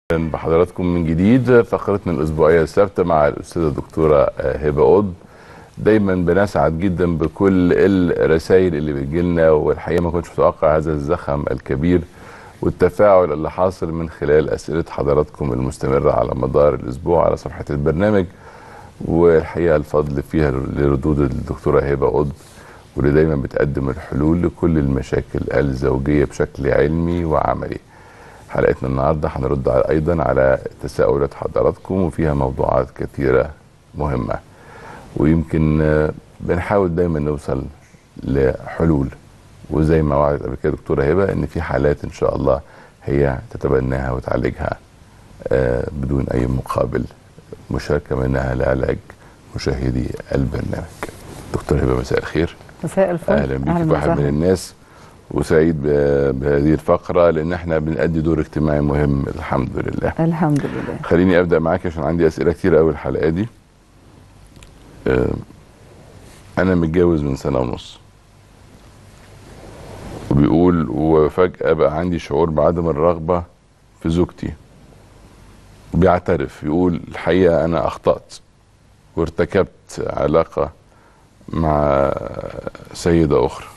بحضراتكم من جديد فقرتنا الاسبوعيه الثابته مع الاستاذه الدكتوره هبه قطب دايما بنسعد جدا بكل الرسائل اللي بتجي لنا والحقيقه ما كنتش متوقع هذا الزخم الكبير والتفاعل اللي حاصل من خلال اسئله حضراتكم المستمره على مدار الاسبوع على صفحه البرنامج والحقيقه الفضل فيها لردود الدكتوره هبه قطب واللي دايما بتقدم الحلول لكل المشاكل الزوجيه بشكل علمي وعملي. حلقتنا النهارده هنرد على ايضا على تساؤلات حضراتكم وفيها موضوعات كثيره مهمه ويمكن بنحاول دايما نوصل لحلول وزي ما وعدت قبل كده دكتوره هبه ان في حالات ان شاء الله هي تتبناها وتعالجها بدون اي مقابل مشاركه منها لعلاج مشاهدي البرنامج. دكتور هبه مساء الخير. مساء الفل اهلا بيك واحد من الناس وسعيد بهذه الفقره لان احنا بنأدي دور اجتماعي مهم الحمد لله. الحمد لله. خليني ابدا معاك عشان عندي اسئله كتير قوي الحلقه دي. انا متجوز من سنه ونص. وبيقول وفجاه بقى عندي شعور بعدم الرغبه في زوجتي. بيعترف يقول الحقيقه انا اخطات وارتكبت علاقه مع سيده اخرى.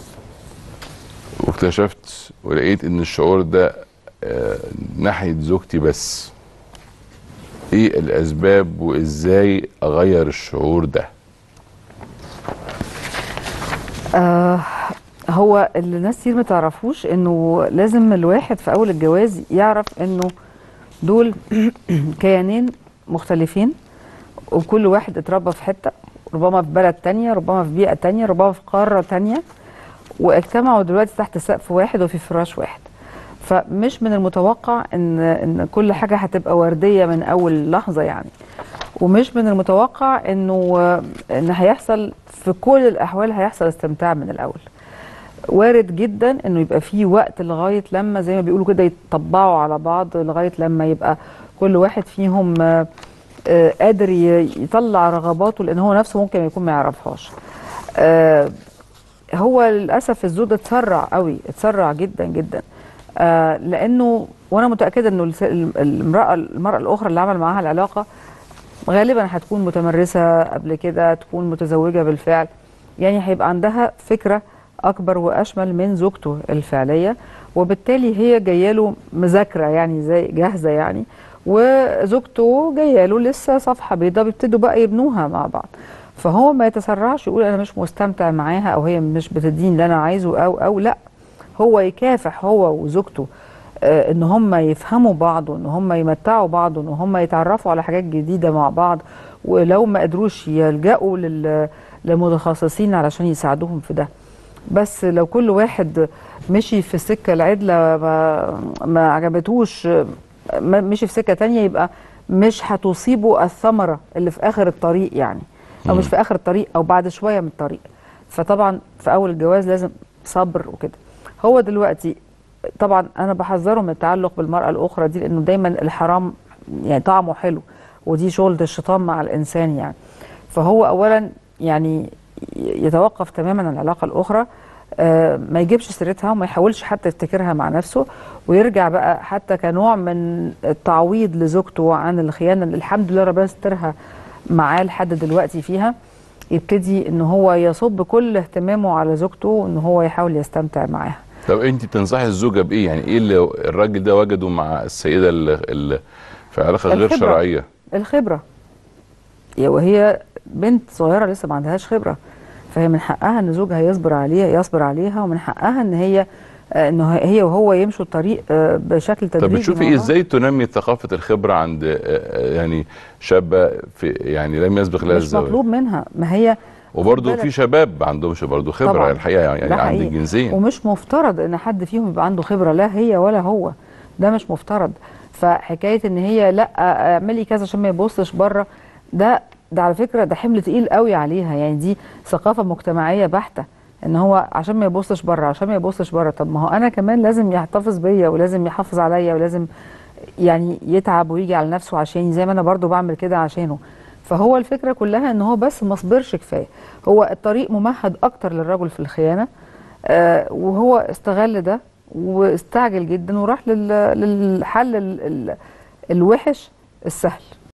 واكتشفت ولقيت ان الشعور ده آه ناحيه زوجتي بس ايه الاسباب وازاي اغير الشعور ده آه هو اللي الناس كتير ما تعرفوش انه لازم الواحد في اول الجواز يعرف انه دول كيانين مختلفين وكل واحد اتربى في حته ربما في بلد تانية ربما في بيئه تانية ربما في قاره تانية واجتمعوا دلوقتي تحت سقف واحد وفي فراش واحد فمش من المتوقع ان ان كل حاجه هتبقى ورديه من اول لحظه يعني ومش من المتوقع انه ان هيحصل في كل الاحوال هيحصل استمتاع من الاول وارد جدا انه يبقى في وقت لغايه لما زي ما بيقولوا كده يتطبعوا على بعض لغايه لما يبقى كل واحد فيهم قادر يطلع رغباته لان هو نفسه ممكن يكون ما يعرفهاش هو للاسف الزوج اتسرع قوي اتسرع جدا جدا آه لانه وانا متاكده انه المراه المراه الاخرى اللي عمل معاها العلاقه غالبا هتكون متمرسه قبل كده تكون متزوجه بالفعل يعني هيبقى عندها فكره اكبر واشمل من زوجته الفعليه وبالتالي هي جايه له مذاكره يعني زي جاهزه يعني وزوجته جايه له لسه صفحه بيضاء بيبتدوا بقى يبنوها مع بعض فهو ما يتسرعش يقول انا مش مستمتع معاها او هي مش بتديني اللي انا عايزه او او لا هو يكافح هو وزوجته آه ان هم يفهموا بعض وان هم يمتعوا بعض وان هم يتعرفوا على حاجات جديده مع بعض ولو ما قدروش يلجأوا للمتخصصين علشان يساعدوهم في ده بس لو كل واحد مشي في السكه العدله ما, ما عجبتوش مشي في سكه تانية يبقى مش هتصيبه الثمره اللي في اخر الطريق يعني او مش في اخر الطريق او بعد شويه من الطريق فطبعا في اول الجواز لازم صبر وكده هو دلوقتي طبعا انا بحذره من التعلق بالمراه الاخرى دي لانه دايما الحرام يعني طعمه حلو ودي شغلة الشيطان مع الانسان يعني فهو اولا يعني يتوقف تماما عن العلاقه الاخرى آه ما يجيبش سيرتها وما يحاولش حتى يفتكرها مع نفسه ويرجع بقى حتى كنوع من التعويض لزوجته عن الخيانه اللي الحمد لله ربنا سترها معاه لحد دلوقتي فيها يبتدي ان هو يصب كل اهتمامه على زوجته وان هو يحاول يستمتع معاها طب انت بتنصحي الزوجه بايه يعني ايه اللي الراجل ده وجده مع السيده اللي, اللي في علاقه غير الخبرة. شرعيه الخبره وهي بنت صغيره لسه ما عندهاش خبره فهي من حقها ان زوجها يصبر عليها يصبر عليها ومن حقها ان هي انه هي وهو يمشوا الطريق بشكل تدريجي طب بتشوفي ايه ازاي تنمي ثقافه الخبره عند يعني شابه في يعني لم يسبق لها مش الزواج مطلوب منها ما هي وبرضه في شباب ما عندهمش برضه خبره طبعاً. الحقيقه يعني ده عند حقيقي. الجنسين ومش مفترض ان حد فيهم يبقى عنده خبره لا هي ولا هو ده مش مفترض فحكايه ان هي لا اعملي كذا عشان ما يبصش بره ده ده على فكره ده حمل تقيل قوي عليها يعني دي ثقافه مجتمعيه بحته ان هو عشان ما يبصش بره عشان ما يبصش بره طب ما هو انا كمان لازم يحتفظ بيا ولازم يحافظ عليا ولازم يعني يتعب ويجي على نفسه عشاني زي ما انا برضو بعمل كده عشانه فهو الفكره كلها ان هو بس ما صبرش كفايه هو الطريق ممهد اكتر للرجل في الخيانه آه وهو استغل ده واستعجل جدا وراح لل- للحل ال- ال- الوحش السهل